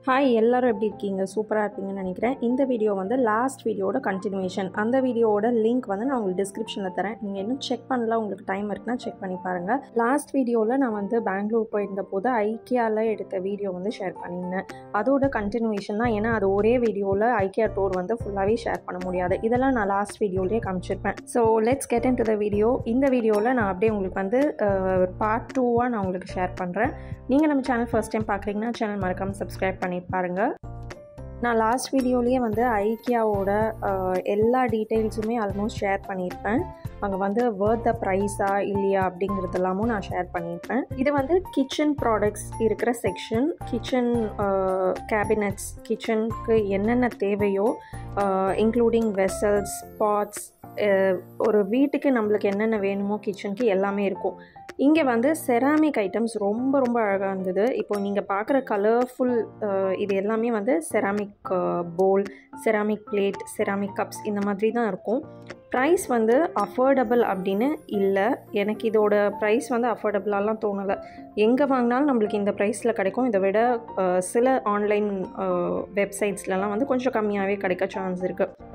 hi எல்லாரும் எப்படி இருக்கீங்க சூப்பராக இருப்பீங்கன்னு நினைக்கிறேன் இந்த வீடியோ வந்து லாஸ்ட் வீடியோட கண்டினியூஷன் அந்த வீடியோவோட லிங்க் வந்து நான் உங்களுக்கு டிஸ்கிரிப்ஷனில் தரேன் நீங்கள் இன்னும் செக் பண்ணல உங்களுக்கு டைம் இருக்குன்னா செக் பண்ணி பாருங்கள் லாஸ்ட் வீடியோவில் நான் வந்து பெங்களூர் போயிருந்த போது ஐக்கியாவில் எடுத்த வீடியோ வந்து ஷேர் பண்ணியிருந்தேன் அதோட கண்டினியூஷன் தான் ஏன்னா அது ஒரே வீடியோவில் ஐக்கியா டூர் வந்து ஃபுல்லாகவே ஷேர் பண்ண முடியாது இதெல்லாம் நான் லாஸ்ட் வீடியோலேயே காமிச்சிருப்பேன் so let's get into the video இந்த வீடியோவில் நான் அப்படியே உங்களுக்கு வந்து பார்ட் டூவாக நான் உங்களுக்கு ஷேர் பண்ணுறேன் நீங்கள் நம்ம சேனல் ஃபர்ஸ்ட் டைம் பார்க்குறீங்கன்னா சேனல் மறக்காமல் சப்ஸ்கிரைப் பண்ணி பாருங்கள் நான் லாஸ்ட் வீடியோலேயே வந்து ஐக்கியாவோட அஹ், எல்லா டீட்டெயில்ஸுமே ஆல்மோஸ்ட் ஷேர் பண்ணியிருப்பேன் அங்கே வந்து வேர்த் த ப்ரைஸா இல்லையா அப்படிங்கிறது எல்லாமும் நான் ஷேர் பண்ணியிருப்பேன் இது வந்து கிச்சன் ப்ராடக்ட்ஸ் இருக்கிற செக்ஷன் கிச்சன் கேபினட்ஸ் கிச்சனுக்கு என்னென்ன தேவையோ இன்க்ளூடிங் வெசல்ஸ் பாட்ஸ் ஒரு வீட்டுக்கு நம்மளுக்கு என்னென்ன வேணுமோ கிச்சனுக்கு எல்லாமே இருக்கும் இங்கே வந்து செராமிக் ஐட்டம்ஸ் ரொம்ப ரொம்ப அழகாக இருந்தது இப்போ நீங்கள் பார்க்குற கலர்ஃபுல் இது எல்லாமே வந்து ceramic bowl ceramic plate ceramic cups இந்த மாதிரி தான் இருக்கும் ப்ரைஸ் வந்து அஃபோர்டபுள் அப்படின்னு இல்லை எனக்கு இதோட ப்ரைஸ் வந்து அஃபோர்டபுளாலாம் தோணலை எங்கே வாங்கினாலும் நம்மளுக்கு இந்த ப்ரைஸில் கிடைக்கும் இதை விட அஹ், சில ஆன்லைன் வெப்சைட்ஸ்லலாம் வந்து கொஞ்சம் கம்மியாகவே கிடைக்க சான்ஸ் இருக்குது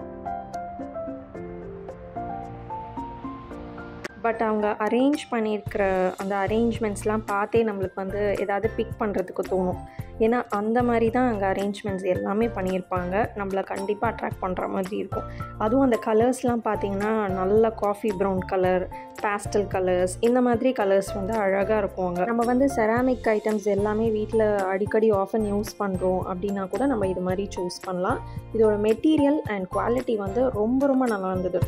பட் அவங்க அரேஞ்ச் பண்ணியிருக்கிற அந்த அரேஞ்ச்மெண்ட்ஸ்லாம் பார்த்தே நம்மளுக்கு வந்து ஏதாவது பிக் பண்ணுறதுக்கு தோணும் ஏன்னா அந்த மாதிரி தான் அங்கே அரேஞ்ச்மெண்ட்ஸ் எல்லாமே பண்ணியிருப்பாங்க நம்மளை கண்டிப்பாக அட்ராக்ட் பண்ணுற மாதிரி இருக்கும் அதுவும் அந்த கலர்ஸ்லாம் பார்த்தீங்கன்னா நல்ல coffee brown colour pastel colours இந்த மாதிரி கலர்ஸ் வந்து அழகாக இருக்கும் அங்கே நம்ம வந்து செராமிக் ஐட்டம்ஸ் எல்லாமே வீட்டில் அடிக்கடி ஆஃபன் யூஸ் பண்ணுறோம் அப்படின்னா கூட நம்ம இது மாதிரி சூஸ் பண்ணலாம் இதோட மெட்டீரியல் அண்ட் குவாலிட்டி வந்து ரொம்ப ரொம்ப நல்லா இருந்தது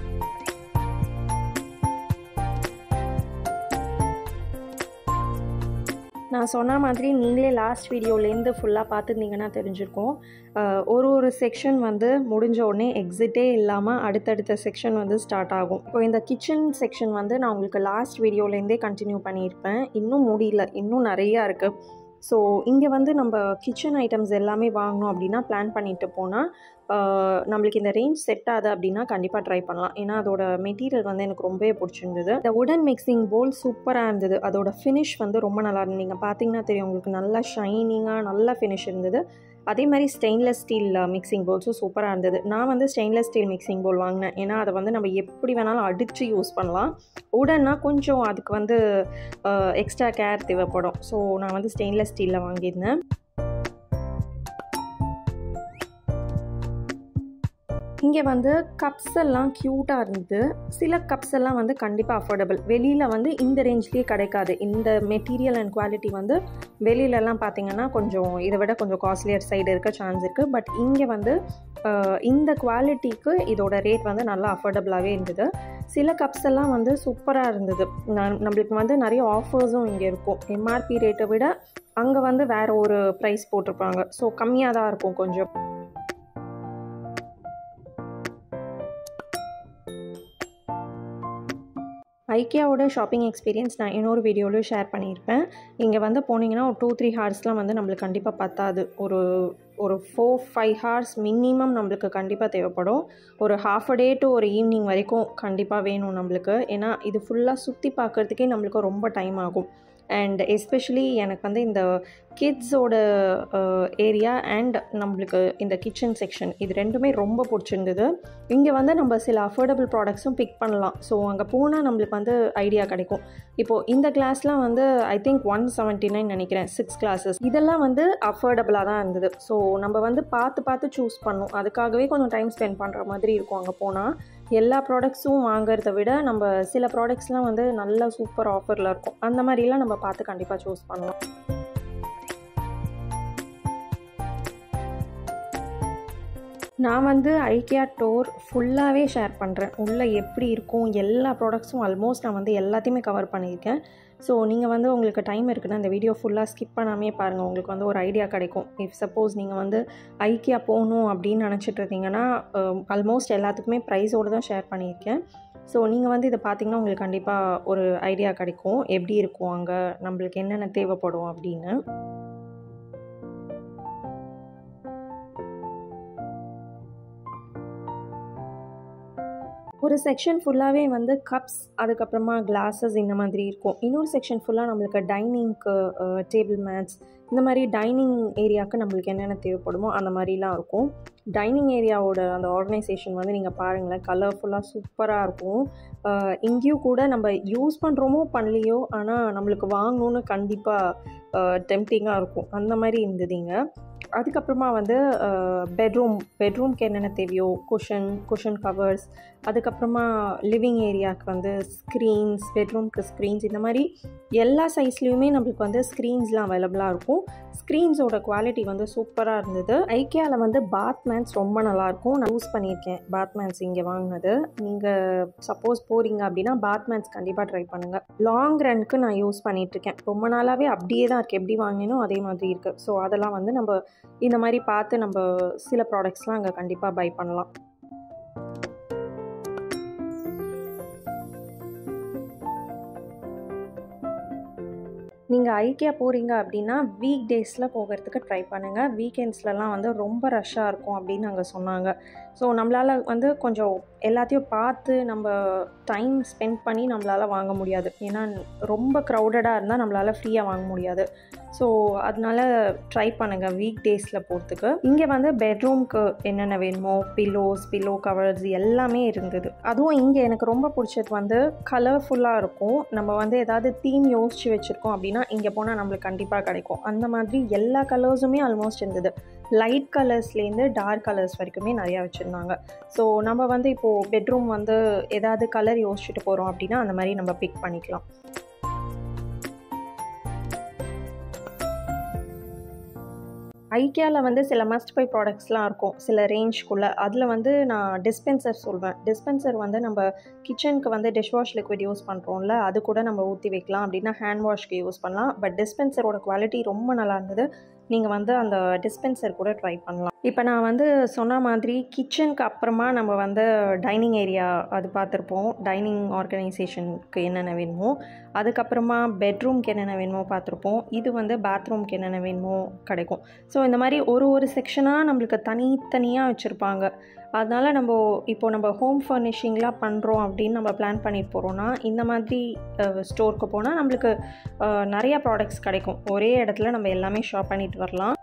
நான் சொன்ன மாதிரி நீங்களே லாஸ்ட் வீடியோலேருந்து ஃபுல்லாக பார்த்துருந்தீங்கன்னா தெரிஞ்சிருக்கும் அஹ் ஒரு ஒரு செக்ஷன் வந்து முடிஞ்ச உடனே எக்ஸிட்டே இல்லாமல் அடுத்தடுத்த செக்ஷன் வந்து ஸ்டார்ட் ஆகும் இப்போ இந்த கிச்சன் செக்ஷன் வந்து நான் உங்களுக்கு லாஸ்ட் வீடியோலேருந்தே கண்டினியூ பண்ணியிருப்பேன் இன்னும் முடியல இன்னும் நிறையா இருக்குது ஸோ இங்கே வந்து நம்ம கிச்சன் ஐட்டம்ஸ் எல்லாமே வாங்கணும் அப்படின்னா பிளான் பண்ணிட்டு போனால் நம்மளுக்கு இந்த ரேஞ்ச் செட் ஆகுது அப்படின்னா கண்டிப்பாக ட்ரை பண்ணலாம் ஏன்னா அதோட மெட்டீரியல் வந்து எனக்கு ரொம்பவே பிடிச்சிருந்தது இந்த உடன் மிக்சிங் போல் சூப்பராக இருந்தது அதோட ஃபினிஷ் வந்து ரொம்ப நல்லா இருந்தது நீங்கள் பார்த்தீங்கன்னா தெரியும் உங்களுக்கு நல்லா ஷைனிங்காக நல்ல ஃபினிஷ் இருந்தது அதே மாதிரி ஸ்டெயின்லெஸ் ஸ்டீல் மிக்சிங் போல்ஸும் சூப்பராக இருந்தது நான் வந்து ஸ்டெயின்லெஸ் ஸ்டீல் மிக்சிங் போல் வாங்கினேன் ஏன்னா அதை வந்து நம்ம எப்படி வேணாலும் அடித்து யூஸ் பண்ணலாம் உடன்னா கொஞ்சம் அதுக்கு வந்து எக்ஸ்ட்ரா கேர் தேவைப்படும் ஸோ நான் வந்து ஸ்டெயின்லெஸ் ஸ்டீலில் வாங்கியிருந்தேன் இங்கே வந்து கப்ஸ் எல்லாம் க்யூட்டாக இருந்தது சில கப்ஸ் எல்லாம் வந்து கண்டிப்பாக அஃபோர்டபுள் வெளியில் வந்து இந்த ரேஞ்ச்லேயே கிடைக்காது இந்த மெட்டீரியல் அண்ட் குவாலிட்டி வந்து வெளியிலலாம் பார்த்தீங்கன்னா கொஞ்சம் இதை விட கொஞ்சம் காஸ்ட்லியர் சைடு இருக்க சான்ஸ் இருக்குது பட் இங்கே வந்து அஹ், இந்த குவாலிட்டிக்கு இதோட ரேட் வந்து நல்லா அஃபோர்டபுளாகவே இருந்தது சில கப்ஸ் எல்லாம் வந்து சூப்பராக இருந்தது நான் நம்மளுக்கு வந்து நிறைய ஆஃபர்ஸும் இங்கே இருக்கும் எம்ஆர்பி ரேட்டை விட அங்கே வந்து வேறு ஒரு ப்ரைஸ் போட்டிருப்பாங்க ஸோ கம்மியாக தான் இருக்கும் கொஞ்சம் ஐக்கியாவோட ஷாப்பிங் எக்ஸ்பீரியன்ஸ் நான் இன்னொரு வீடியோவில் ஷேர் பண்ணியிருப்பேன் இங்கே வந்து போனீங்கன்னா ஒரு டூ த்ரீ ஹார்ஸ்லாம் வந்து நம்மளுக்கு கண்டிப்பாக பத்தாது ஒரு ஒரு ஃபோர் ஃபைவ் ஹார்ஸ் மினிமம் நம்மளுக்கு கண்டிப்பாக தேவைப்படும் ஒரு ஹாஃப் அ டே டு ஒரு ஈவினிங் வரைக்கும் கண்டிப்பாக வேணும் நம்மளுக்கு ஏன்னா இது ஃபுல்லாக சுற்றி பார்க்குறதுக்கே நம்மளுக்கு ரொம்ப டைம் ஆகும் அண்ட் எஸ்பெஷலி எனக்கு வந்து இந்த கிட்ஸோட ஏரியா அண்ட் நம்மளுக்கு இந்த கிச்சன் செக்ஷன் இது ரெண்டுமே ரொம்ப பிடிச்சிருந்தது இங்கே வந்து நம்ம சில அஃபோர்டபுள் ப்ராடக்ட்ஸும் பிக் பண்ணலாம் ஸோ அங்கே போனால் நம்மளுக்கு வந்து ஐடியா கிடைக்கும் இப்போது இந்த கிளாஸ்லாம் வந்து I think one seventy nine நினைக்கிறேன் சிக்ஸ் கிளாஸஸ் இதெல்லாம் வந்து அஃபோர்டபுளாக தான் இருந்தது ஸோ நம்ம வந்து பார்த்து பார்த்து சூஸ் பண்ணணும் அதுக்காகவே கொஞ்சம் டைம் ஸ்பெண்ட் பண்ணுற மாதிரி இருக்கும் அங்கே போனால் எல்லா ப்ராடக்ட்ஸும் வாங்குறத விட நம்ம சில ப்ராடக்ட்ஸ்லாம் வந்து நல்ல சூப்பர் ஆஃபரில் இருக்கும் அந்த மாதிரிலாம் நம்ம பார்த்து கண்டிப்பாக சூஸ் பண்ணலாம் நான் வந்து ஐக்கியா டோர் ஃபுல்லாகவே ஷேர் பண்ணுறேன் உள்ளே எப்படி இருக்கும் எல்லா ப்ராடக்ட்ஸும் ஆல்மோஸ்ட் நான் வந்து எல்லாத்தையுமே கவர் பண்ணியிருக்கேன் ஸோ நீங்கள் வந்து உங்களுக்கு டைம் இருக்குன்னா இந்த வீடியோ ஃபுல்லாக ஸ்கிப் பண்ணாமே பாருங்கள் உங்களுக்கு வந்து ஒரு ஐடியா கிடைக்கும் இஃப் சப்போஸ் நீங்கள் வந்து ஐக்கியா போகணும் அப்படின்னு நினச்சிட்டு இருந்தீங்கன்னா ஆல்மோஸ்ட் எல்லாத்துக்குமே ப்ரைஸோடு தான் ஷேர் பண்ணியிருக்கேன் ஸோ நீங்கள் வந்து இதை பார்த்தீங்கன்னா உங்களுக்கு கண்டிப்பாக ஒரு ஐடியா கிடைக்கும் எப்படி இருக்கும் அங்கே நம்மளுக்கு என்னென்ன தேவைப்படும் அப்படின்னு ஒரு செக்ஷன் ஃபுல்லாகவே வந்து கப்ஸ் அதுக்கப்புறமா கிளாஸஸ் இந்த மாதிரி இருக்கும் இன்னொரு செக்ஷன் ஃபுல்லாக நம்மளுக்கு டைனிங்க்கு டேபிள் மேட்ஸ் இந்த மாதிரி டைனிங் ஏரியாவுக்கு நம்மளுக்கு என்னென்ன தேவைப்படுமோ அந்த மாதிரிலாம் இருக்கும் டைனிங் ஏரியாவோட அந்த ஆர்கனைசேஷன் வந்து நீங்கள் பாருங்களேன் கலர்ஃபுல்லாக சூப்பராக இருக்கும் இங்கேயும் கூட நம்ம யூஸ் பண்ணுறோமோ பண்ணலையோ ஆனால் நம்மளுக்கு வாங்கணுன்னு கண்டிப்பாக டெம்டிங்காக இருக்கும் அந்த மாதிரி இருந்ததுங்க அதுக்கப்புறமா வந்து பெட்ரூம் பெட்ரூம்க்கு என்னென்ன தேவையோ குஷன் குஷன் கவர்ஸ் அதுக்கப்புறமா லிவிங் ஏரியாவுக்கு வந்து ஸ்க்ரீன்ஸ் பெட்ரூம்க்கு ஸ்க்ரீன்ஸ் இந்த மாதிரி எல்லா சைஸ்லேயுமே நம்மளுக்கு வந்து ஸ்க்ரீன்ஸ்லாம் அவைலபிளாக இருக்கும் ஸ்க்ரீன்ஸோட குவாலிட்டி வந்து சூப்பராக இருந்தது ஐக்கியாவில் வந்து பாத் மேன்ஸ் ரொம்ப நல்லாயிருக்கும் நான் யூஸ் பண்ணியிருக்கேன் பாத் மேன்ஸ் இங்கே வாங்கினது நீங்கள் சப்போஸ் போகிறீங்க அப்படின்னா பாத் மேன்ஸ் கண்டிப்பாக ட்ரை பண்ணுங்கள் லாங் ரன்க்கு நான் யூஸ் பண்ணிகிட்ருக்கேன் ரொம்ப நாளாகவே அப்படியே தான் இருக்குது எப்படி வாங்கினோ அதே மாதிரி இருக்குது ஸோ அதெல்லாம் வந்து நம்ம இந்த மாதிரி பார்த்து நம்ம சில ப்ராடக்ட்ஸ்லாம் அங்கே கண்டிப்பாக பை பண்ணலாம் நீங்கள் ஐக்கியா போகிறீங்க அப்படின்னா வீக் டேஸில் போகிறதுக்கு ட்ரை பண்ணுங்கள் வீக்கெண்ட்ஸ்லலாம் வந்து ரொம்ப ரஷ்ஷாக இருக்கும் அப்படின்னு அங்கே சொன்னாங்க ஸோ நம்மளால் வந்து கொஞ்சம் எல்லாத்தையும் பார்த்து நம்ம டைம் ஸ்பெண்ட் பண்ணி நம்மளால் வாங்க முடியாது ஏன்னா ரொம்ப க்ரௌடடாக இருந்தால் நம்மளால் ஃப்ரீயாக வாங்க முடியாது ஸோ அதனால் ட்ரை பண்ணுங்கள் வீக் டேஸில் போகிறதுக்கு இங்கே வந்து பெட்ரூம்க்கு என்னென்ன வேணுமோ பில்லோஸ் பில்லோ கவர்ஸ் எல்லாமே இருந்தது அதுவும் இங்கே எனக்கு ரொம்ப பிடிச்சது வந்து கலர்ஃபுல்லாக இருக்கும் நம்ம வந்து ஏதாவது தீம் யோசித்து வச்சுருக்கோம் அப்படின்னா இங்கே போனால் நம்மளுக்கு கண்டிப்பாக கிடைக்கும் அந்த மாதிரி எல்லா கலர்ஸுமே ஆல்மோஸ்ட் இருந்தது லைட் கலர்ஸ்லேருந்து டார்க் கலர்ஸ் வரைக்குமே நிறையா வச்சுருந்தாங்க ஸோ நம்ம வந்து இப்போது பெட்ரூம் வந்து ஏதாவது கலர் யோசிச்சுட்டு போகிறோம் அப்படின்னா அந்த மாதிரி நம்ம பிக் பண்ணிக்கலாம் ஐக்கியாவில் வந்து சில மஸ்ட் பை ப்ராடக்ட்ஸ்லாம் இருக்கும் சில ரேஞ்ச்குள்ளே அதில் வந்து நான் டிஸ்பென்சர் சொல்வேன் டிஸ்பென்சர் வந்து நம்ம கிச்சனுக்கு வந்து டிஷ்வாஷ் லிக்விட் யூஸ் பண்ணுறோம்ல அது கூட நம்ம ஊற்றி வைக்கலாம் அப்படின்னா ஹேண்ட் வாஷ்க்கு யூஸ் பண்ணலாம் பட் டிஸ்பென்சரோட குவாலிட்டி ரொம்ப நல்லா இருந்தது நீங்கள் வந்து அந்த டிஸ்பென்சர் கூட ட்ரை பண்ணலாம் இப்போ நான் வந்து சொன்ன மாதிரி கிச்சனுக்கு அப்புறமா நம்ம வந்து டைனிங் ஏரியா அது பார்த்துருப்போம் டைனிங் ஆர்கனைசேஷனுக்கு என்னென்ன வேணுமோ அதுக்கப்புறமா பெட்ரூம்க்கு என்னென்ன வேணுமோ பார்த்துருப்போம் இது வந்து பாத்ரூம்க்கு என்னென்ன வேணுமோ கிடைக்கும் ஸோ இந்த மாதிரி ஒரு ஒரு செக்ஷனாக நம்மளுக்கு தனித்தனியாக வச்சுருப்பாங்க அதனால் நம்ம இப்போது நம்ம ஹோம் ஃபர்னிஷிங்லாம் பண்ணுறோம் அப்படின்னு நம்ம பிளான் பண்ணிட்டு போகிறோன்னா இந்த மாதிரி ஸ்டோருக்கு போனால் நம்மளுக்கு நிறையா ப்ராடக்ட்ஸ் கிடைக்கும் ஒரே இடத்துல நம்ம எல்லாமே ஷாப் பண்ணிட்டு வரலாம்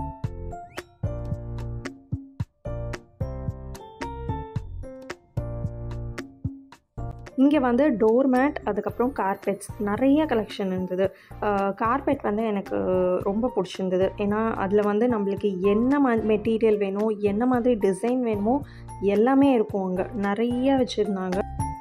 இங்கே வந்து டோர் மேட் அதுக்கப்புறம் கார்பெட்ஸ் நிறைய கலெக்ஷன் இருந்தது கார்பெட் வந்து எனக்கு ரொம்ப பிடிச்சிருந்தது ஏன்னா அதில் வந்து நம்மளுக்கு என்ன மா மெட்டீரியல் வேணும் என்ன மாதிரி டிசைன் வேணுமோ எல்லாமே இருக்கும் அங்கே நிறைய வச்சுருந்தாங்க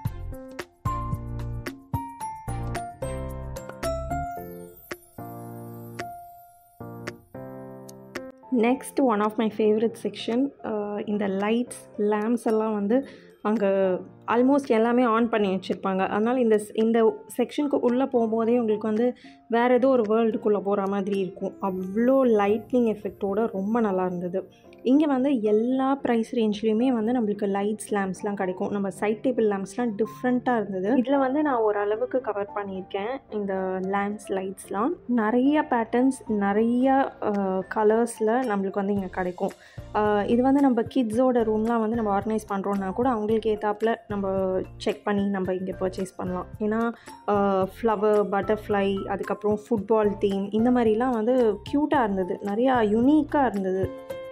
next one of my favourite section இந்த லைட்ஸ் லேம்ப்ஸ் எல்லாம் வந்து அங்கே ஆல்மோஸ்ட் எல்லாமே ஆன் பண்ணி வச்சுருப்பாங்க அதனால் இந்த இந்த செக்ஷனுக்கு உள்ளே போகும்போதே உங்களுக்கு வந்து வேறு ஏதோ ஒரு வேர்ல்டுக்குள்ளே போகிற மாதிரி இருக்கும் அவ்வளோ லைட்னிங் எஃபெக்டோடு ரொம்ப நல்லா இருந்தது இங்கே வந்து எல்லா ப்ரைஸ் ரேஞ்ச்லேயுமே வந்து நம்மளுக்கு லைட்ஸ் லேம்ப்ஸ்லாம் கிடைக்கும் நம்ம சைட் டேபிள் லேம்ப்ஸ்லாம் டிஃப்ரெண்ட்டாக இருந்தது இதில் வந்து நான் ஓரளவுக்கு கவர் பண்ணியிருக்கேன் இந்த லேம்ப்ஸ் லைட்ஸ்லாம் நிறைய பேட்டர்ன்ஸ் நிறைய கலர்ஸில் நம்மளுக்கு வந்து இங்கே கிடைக்கும் இது வந்து நம்ம கிட்ஸோட ரூம்லாம் வந்து நம்ம ஆர்கனைஸ் பண்ணுறோன்னா கூட அவங்களுக்கு ஏற்றாப்புல நம்ம செக் பண்ணி நம்ம இங்கே பர்ச்சேஸ் பண்ணலாம் ஏன்னா ஃப்ளவர் பட்டர்ஃப்ளை அதுக்கப்புறம் ஃபுட்பால் தீம் இந்த மாதிரிலாம் வந்து க்யூட்டாக இருந்தது நிறையா யுனீக்காக இருந்தது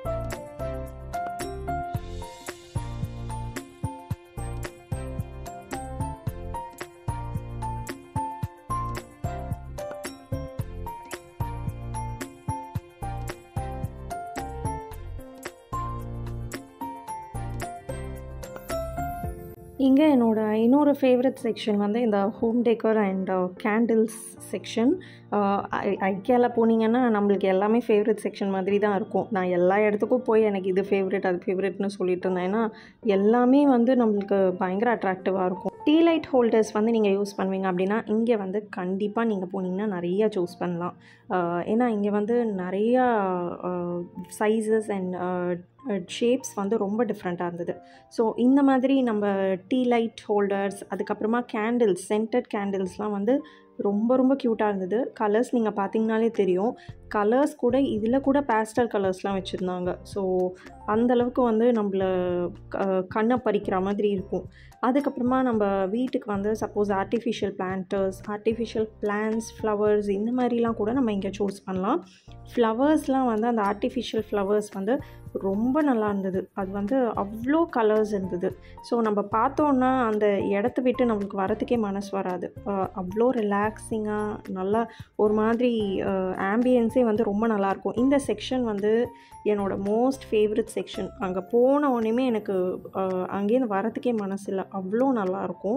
இங்கே என்னோடய இன்னொரு ஃபேவரட் செக்ஷன் வந்து இந்த home decor and candles section ஐக்கியாவில் போனீங்கன்னா நம்மளுக்கு எல்லாமே ஃபேவரட் செக்ஷன் மாதிரி தான் இருக்கும் நான் எல்லா இடத்துக்கும் போய் எனக்கு இது ஃபேவரட் அது ஃபேவரட்னு சொல்லிட்டு இருந்தேன் ஏன்னா எல்லாமே வந்து நம்மளுக்கு பயங்கர அட்ராக்டிவாக இருக்கும் டீ லைட் ஹோல்டர்ஸ் வந்து நீங்கள் யூஸ் பண்ணுவீங்க அப்படின்னா இங்கே வந்து கண்டிப்பாக நீங்கள் போனீங்கன்னா நிறையா சூஸ் பண்ணலாம் ஏன்னா இங்கே வந்து நிறையா சைஸஸ் அண்ட் ஷேப்ஸ் வந்து ரொம்ப டிஃப்ரெண்ட்டாக இருந்தது ஸோ இந்த மாதிரி நம்ம டீ லைட் ஹோல்டர்ஸ் அதுக்கப்புறமா கேண்டில்ஸ் சென்டட் கேண்டில்ஸ்லாம் வந்து ரொம்ப ரொம்ப க்யூட்டாக இருந்தது கலர்ஸ் நீங்கள் பார்த்தீங்கனாலே தெரியும் கலர்ஸ் கூட இதில் கூட பேஸ்டல் கலர்ஸ்லாம் வச்சுருந்தாங்க ஸோ அந்தளவுக்கு வந்து நம்மள கண்ணை பறிக்கிற மாதிரி இருக்கும் அதுக்கப்புறமா நம்ம வீட்டுக்கு வந்து suppose artificial planters artificial plants flowers இந்த மாதிரிலாம் கூட நம்ம இங்கே சூஸ் பண்ணலாம் ஃப்ளவர்ஸ்லாம் வந்து அந்த ஆர்டிஃபிஷியல் ஃப்ளவர்ஸ் வந்து ரொம்ப நல்லா இருந்தது அது வந்து அவ்வளோ கலர்ஸ் இருந்தது ஸோ நம்ம பார்த்தோன்னா அந்த இடத்த விட்டு நம்மளுக்கு வரத்துக்கே மனசு வராது அவ்வளோ ரிலாக்ஸிங்காக நல்லா ஒரு மாதிரி ஆம்பியன்ஸே வந்து ரொம்ப நல்லாயிருக்கும் இந்த செக்ஷன் வந்து என்னோடய மோஸ்ட் ஃபேவரட் செக்ஷன் அங்கே போன உடனேமே எனக்கு அங்கேருந்து வரத்துக்கே மனசு இல்லை அவ்வளோ நல்லாயிருக்கும்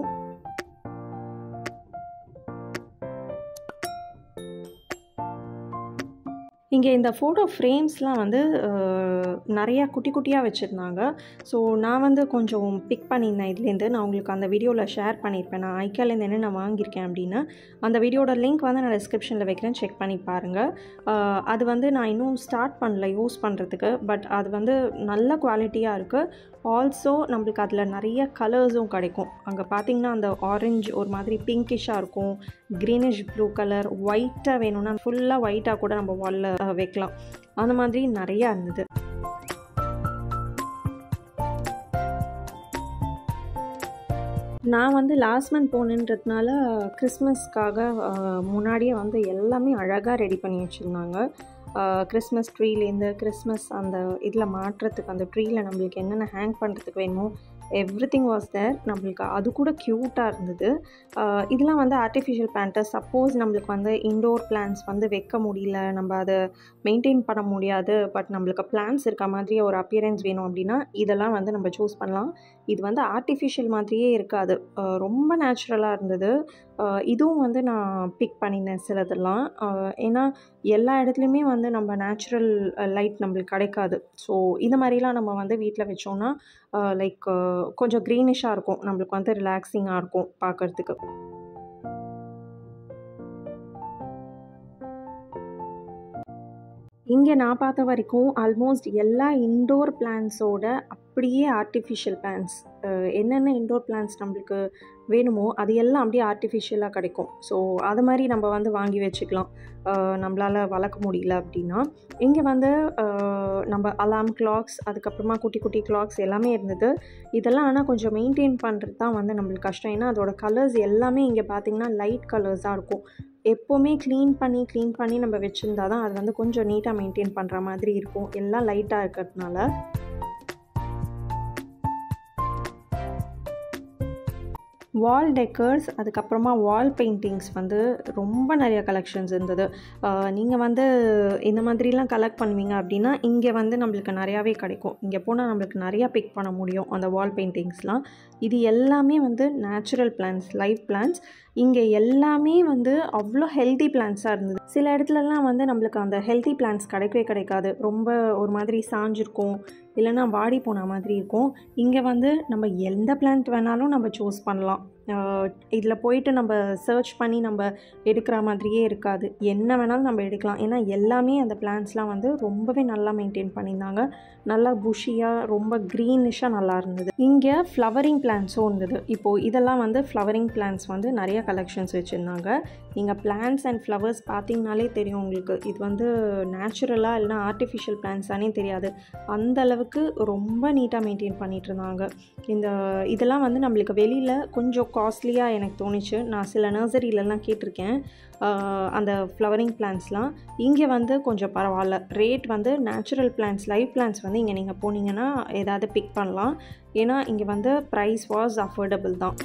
இங்கே இந்த ஃபோட்டோ ஃப்ரேம்ஸ்லாம் வந்து நிறையா குட்டி குட்டியாக வச்சுருந்தாங்க ஸோ நான் வந்து கொஞ்சம் பிக் பண்ணியிருந்தேன் இதுலேருந்து நான் உங்களுக்கு அந்த வீடியோவில் ஷேர் பண்ணியிருப்பேன் நான் ஐக்காலேருந்து என்ன நான் வாங்கியிருக்கேன் அப்படின்னு அந்த வீடியோட லிங்க் வந்து நான் டிஸ்கிரிப்ஷனில் வைக்கிறேன் செக் பண்ணி பாருங்கள் அது வந்து நான் இன்னும் ஸ்டார்ட் பண்ணல யூஸ் பண்ணுறதுக்கு பட் அது வந்து நல்ல குவாலிட்டியாக இருக்குது ஆல்சோ நம்மளுக்கு அதில் நிறைய கலர்ஸும் கிடைக்கும் அங்கே பார்த்திங்கன்னா அந்த ஆரஞ்சு ஒரு மாதிரி பிங்கிஷாக இருக்கும் க்ரீனிஷ் ப்ளூ கலர் ஒயிட்டாக வேணும்னா ஃபுல்லாக ஒயிட்டாக கூட நம்ம வாலில் வைக்கலாம் அந்த மாதிரி நிறையா இருந்தது நான் வந்து லாஸ்ட் மந்த் போனேன்றதுனால கிறிஸ்மஸ்க்காக முன்னாடியே வந்து எல்லாமே அழகாக ரெடி பண்ணி வச்சுருந்தாங்க கிறிஸ்மஸ் ட்ரீலேருந்து கிறிஸ்மஸ் அந்த இதில் மாட்டுறதுக்கு அந்த ட்ரீயில் நம்மளுக்கு என்னென்ன ஹேங் பண்ணுறதுக்கு வேணுமோ எவ்ரி திங் வாஸ் தேர் நம்மளுக்கு அது கூட க்யூட்டாக இருந்தது இதெல்லாம் வந்து ஆர்டிஃபிஷியல் பிளான்ட்டு சப்போஸ் நம்மளுக்கு வந்து இண்டோர் பிளான்ஸ் வந்து வைக்க முடியல நம்ம அதை மெயின்டைன் பண்ண முடியாது பட் நம்மளுக்கு பிளான்ஸ் இருக்க மாதிரி ஒரு அப்பியரன்ஸ் வேணும் அப்படின்னா இதெல்லாம் வந்து நம்ம சூஸ் பண்ணலாம் இது வந்து ஆர்டிஃபிஷியல் மாதிரியே இருக்காது ரொம்ப நேச்சுரலாக இருந்தது இதுவும் வந்து நான் பிக் பண்ணினேன் சிலதெல்லாம் ஏன்னா எல்லா இடத்துலையுமே வந்து நம்ம நேச்சுரல் லைட் நம்மளுக்கு கிடைக்காது ஸோ இந்த மாதிரிலாம் நம்ம வந்து வீட்டில் வச்சோன்னா லைக் கொஞ்சம் க்ரீனிஷாக இருக்கும் நம்மளுக்கு வந்து ரிலாக்ஸிங்காக இருக்கும் பார்க்குறதுக்கு இங்கே நான் பார்த்த வரைக்கும் ஆல்மோஸ்ட் எல்லா இன்டோர் பிளான்ஸோட அப்படியே ஆர்டிஃபிஷியல் பிளான்ஸ் என்னென்ன இன்டோர் பிளான்ஸ் நம்மளுக்கு வேணுமோ அது எல்லாம் அப்படியே ஆர்டிஃபிஷியலாக கிடைக்கும் ஸோ அது மாதிரி நம்ம வந்து வாங்கி வச்சுக்கலாம் நம்மளால் வளர்க்க முடியல அப்படின்னா இங்கே வந்து நம்ம அலாம் கிளாக்ஸ் அதுக்கப்புறமா குட்டி குட்டி கிளாக்ஸ் எல்லாமே இருந்தது இதெல்லாம் ஆனால் கொஞ்சம் மெயின்டைன் பண்ணுறது தான் வந்து நம்மளுக்கு கஷ்டம் ஏன்னா அதோட கலர்ஸ் எல்லாமே இங்கே பார்த்திங்கன்னா லைட் கலர்ஸாக இருக்கும் எப்போவுமே க்ளீன் பண்ணி க்ளீன் பண்ணி நம்ம வச்சுருந்தா தான் அது வந்து கொஞ்சம் நீட்டாக மெயின்டைன் பண்ணுற மாதிரி இருக்கும் எல்லாம் லைட்டாக இருக்கிறதுனால வால் டெக்கர்ஸ் அதுக்கப்புறமா வால் பெயிண்டிங்ஸ் வந்து ரொம்ப நிறைய கலெக்ஷன்ஸ் இருந்தது நீங்கள் வந்து இந்த மாதிரிலாம் கலெக்ட் பண்ணுவீங்க அப்படின்னா இங்கே வந்து நம்மளுக்கு நிறையாவே கிடைக்கும் இங்கே போனால் நம்மளுக்கு நிறையா பிக் பண்ண முடியும் அந்த வால் பெயிண்டிங்ஸ்லாம் இது எல்லாமே வந்து நேச்சுரல் பிளான்ஸ் லைவ் பிளான்ஸ் இங்கே எல்லாமே வந்து அவ்வளோ ஹெல்தி பிளான்ஸாக இருந்தது சில இடத்துலலாம் வந்து நம்மளுக்கு அந்த ஹெல்தி பிளான்ஸ் கிடைக்கவே கிடைக்காது ரொம்ப ஒரு மாதிரி சாஞ்சிருக்கும் இல்லைன்னா வாடி போன மாதிரி இருக்கும் இங்கே வந்து நம்ம எந்த பிளான்ட் வேணாலும் நம்ம சூஸ் பண்ணலாம் இதில் போயிட்டு நம்ம சர்ச் பண்ணி நம்ம எடுக்கிற மாதிரியே இருக்காது என்ன வேணாலும் நம்ம எடுக்கலாம் ஏன்னா எல்லாமே அந்த பிளான்ஸ்லாம் வந்து ரொம்பவே நல்லா மெயின்டைன் பண்ணியிருந்தாங்க நல்லா புஷியாக ரொம்ப க்ரீனிஷாக நல்லா இருந்தது இங்கே ஃப்ளவரிங் பிளான்ஸும் இருந்தது இப்போது இதெல்லாம் வந்து ஃப்ளவரிங் பிளான்ஸ் வந்து நிறைய கலெக்ஷன்ஸ் வச்சுருந்தாங்க நீங்கள் பிளான்ஸ் அண்ட் ஃப்ளவர்ஸ் பார்த்தீங்கனாலே தெரியும் உங்களுக்கு இது வந்து நேச்சுரலாக இல்லைனா ஆர்டிஃபிஷியல் பிளான்ஸானே தெரியாது அந்த அளவுக்கு ரொம்ப நீட்டாக மெயின்டைன் பண்ணிகிட்டு இருந்தாங்க இந்த இதெல்லாம் வந்து நம்மளுக்கு வெளியில் கொஞ்சம் காஸ்ட்லியாக எனக்கு தோணுச்சு நான் சில நர்சரியிலலாம் கேட்டிருக்கேன் அந்த ஃப்ளவரிங் பிளான்ஸ்லாம் இங்கே வந்து கொஞ்சம் பரவாயில்ல ரேட் வந்து நேச்சுரல் பிளான்ஸ் லைவ் பிளான்ஸ் வந்து இங்கே நீங்கள் போனீங்கன்னா ஏதாவது பிக் பண்ணலாம் ஏன்னா இங்கே வந்து ப்ரைஸ் வாஸ் அஃபோர்டபுள் தான்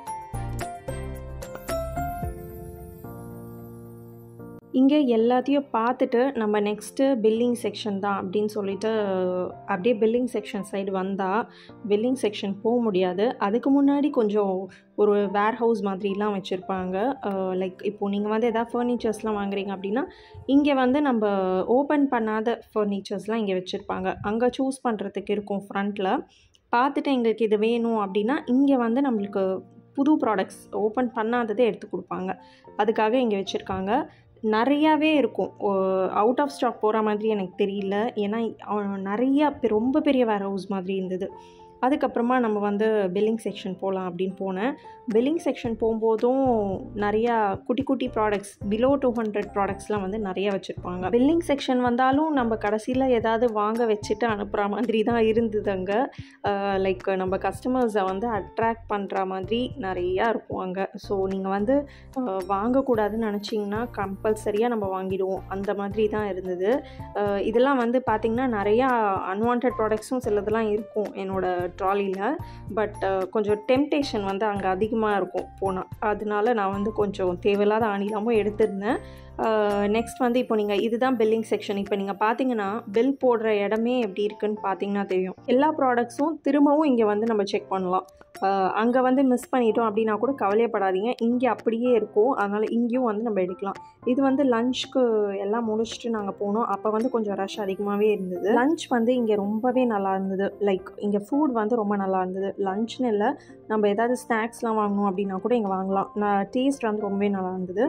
இங்கே எல்லாத்தையும் பார்த்துட்டு நம்ம நெக்ஸ்ட்டு பில்லிங் செக்ஷன் தான் அப்படின்னு சொல்லிட்டு அப்படியே பில்லிங் செக்ஷன் சைடு வந்தால் பில்லிங் செக்ஷன் போக முடியாது அதுக்கு முன்னாடி கொஞ்சம் ஒரு வேர் ஹவுஸ் மாதிரிலாம் வச்சுருப்பாங்க லைக் இப்போது நீங்கள் வந்து எதாவது ஃபர்னிச்சர்ஸ்லாம் வாங்குறீங்க அப்படின்னா இங்கே வந்து நம்ம ஓப்பன் பண்ணாத ஃபர்னிச்சர்ஸ்லாம் இங்கே வச்சுருப்பாங்க அங்கே சூஸ் பண்ணுறதுக்கு இருக்கும் ஃப்ரண்ட்டில் பார்த்துட்டு எங்களுக்கு இது வேணும் அப்படின்னா இங்கே வந்து நம்மளுக்கு புது ப்ராடக்ட்ஸ் ஓப்பன் பண்ணாததே எடுத்து கொடுப்பாங்க அதுக்காக இங்கே வச்சுருக்காங்க நிறையாவே இருக்கும் அவுட் ஆஃப் ஸ்டாக் போகிற மாதிரி எனக்கு தெரியல ஏன்னா நிறையா ரொம்ப பெரிய வேர் ஹவுஸ் மாதிரி இருந்தது அதுக்கப்புறமா நம்ம வந்து பில்லிங் செக்ஷன் போகலாம் அப்படின்னு போனேன் பில்லிங் செக்ஷன் போகும்போதும் நிறையா குட்டி குட்டி ப்ராடக்ட்ஸ் பிலோ டூ ஹண்ட்ரட் ப்ராடக்ட்ஸ்லாம் வந்து நிறைய வச்சுருப்பாங்க பில்லிங் செக்ஷன் வந்தாலும் நம்ம கடைசியில் ஏதாவது வாங்க வச்சுட்டு அனுப்புகிற மாதிரி தான் இருந்தது அங்கே லைக் நம்ம கஸ்டமர்ஸை வந்து அட்ராக்ட் பண்ணுற மாதிரி நிறையா இருக்கும் அங்கே ஸோ நீங்கள் வந்து அஹ், வாங்கக்கூடாதுன்னு நினச்சிங்கன்னா கம்பல்சரியாக நம்ம வாங்கிடுவோம் அந்த மாதிரி தான் இருந்தது அஹ், இதெல்லாம் வந்து பார்த்திங்கன்னா நிறையா அன்வான்ட் ப்ராடக்ட்ஸும் சிலதெல்லாம் இருக்கும் என்னோடய ட்ராலியில் பட் கொஞ்சம் டெம்டேஷன் வந்து அங்கே அதிகமாக இருக்கும் போனால் அதனால நான் வந்து கொஞ்சம் தேவையில்லாத ஆணிலாமும் எடுத்திருந்தேன் நெக்ஸ்ட் வந்து இப்போ நீங்கள் இதுதான் பில்லிங் செக்ஷன் இப்போ நீங்கள் பார்த்தீங்கன்னா பில் போடுற இடமே எப்படி இருக்குன்னு பார்த்தீங்கன்னா தெரியும் எல்லா ப்ராடக்ட்ஸும் திரும்பவும் இங்கே வந்து நம்ம செக் பண்ணலாம் அங்கே வந்து மிஸ் பண்ணிட்டோம் அப்படின்னா கூட கவலையப்படாதீங்க இங்கே அப்படியே இருக்கும் அதனால் இங்கேயும் வந்து நம்ம எடுக்கலாம் இது வந்து லஞ்சுக்கு எல்லாம் முடிச்சுட்டு நாங்கள் போனோம் அப்போ வந்து கொஞ்சம் ரஷ் அதிகமாகவே இருந்தது லஞ்ச் வந்து இங்கே ரொம்பவே நல்லா இருந்தது லைக் இங்கே ஃபுட் வந்து ரொம்ப நல்லா இருந்தது லஞ்ச்னு இல்லை நம்ம ஏதாவது ஸ்நாக்ஸ்லாம் வாங்கணும் அப்படின்னா கூட இங்கே வாங்கலாம் நான் டேஸ்ட் வந்து ரொம்பவே நல்லா இருந்தது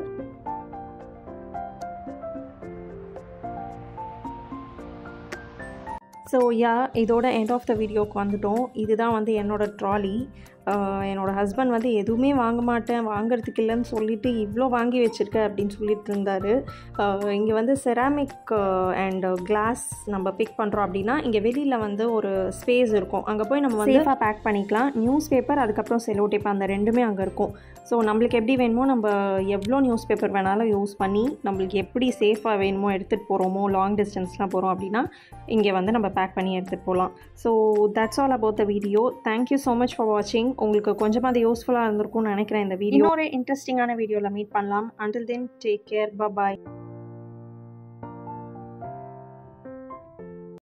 ஸோ யா இதோட எண்ட் ஆஃப் த வீடியோக்கு வந்துட்டோம் இதுதான் வந்து என்னோடய ட்ராலி என்னோடய ஹஸ்பண்ட் வந்து எதுவுமே வாங்க மாட்டேன் வாங்குறதுக்கு இல்லைன்னு சொல்லிட்டு இவ்வளோ வாங்கி வச்சுருக்க அப்படின்னு சொல்லிட்டு இருந்தார் இங்கே வந்து செராமிக் அண்ட் கிளாஸ் நம்ம பிக் பண்ணுறோம் அப்படின்னா இங்கே வெளியில் வந்து ஒரு ஸ்பேஸ் இருக்கும் அங்கே போய் நம்ம வந்து சேஃபாக பேக் பண்ணிக்கலாம் நியூஸ் பேப்பர் அதுக்கப்புறம் செலோ டேப் அந்த ரெண்டுமே அங்கே இருக்கும் ஸோ நம்மளுக்கு எப்படி வேணுமோ நம்ம எவ்வளோ நியூஸ் பேப்பர் வேணாலும் யூஸ் பண்ணி நம்மளுக்கு எப்படி சேஃபாக வேணுமோ எடுத்துகிட்டு போகிறோமோ லாங் டிஸ்டன்ஸ்லாம் போகிறோம் அப்படின்னா இங்கே வந்து நம்ம பேக் பண்ணி எடுத்துகிட்டு போகலாம் so that's all about the video thank you so much for வாட்சிங் உங்களுக்கு கொஞ்சமாக அது யூஸ்ஃபுல்லாக இருந்திருக்கும்னு நினைக்கிறேன் இந்த வீடியோ இன்னொரு இன்ட்ரெஸ்டிங்கான வீடியோவில் மீட் பண்ணலாம் அண்டில் தென் டேக் கேர் பாய்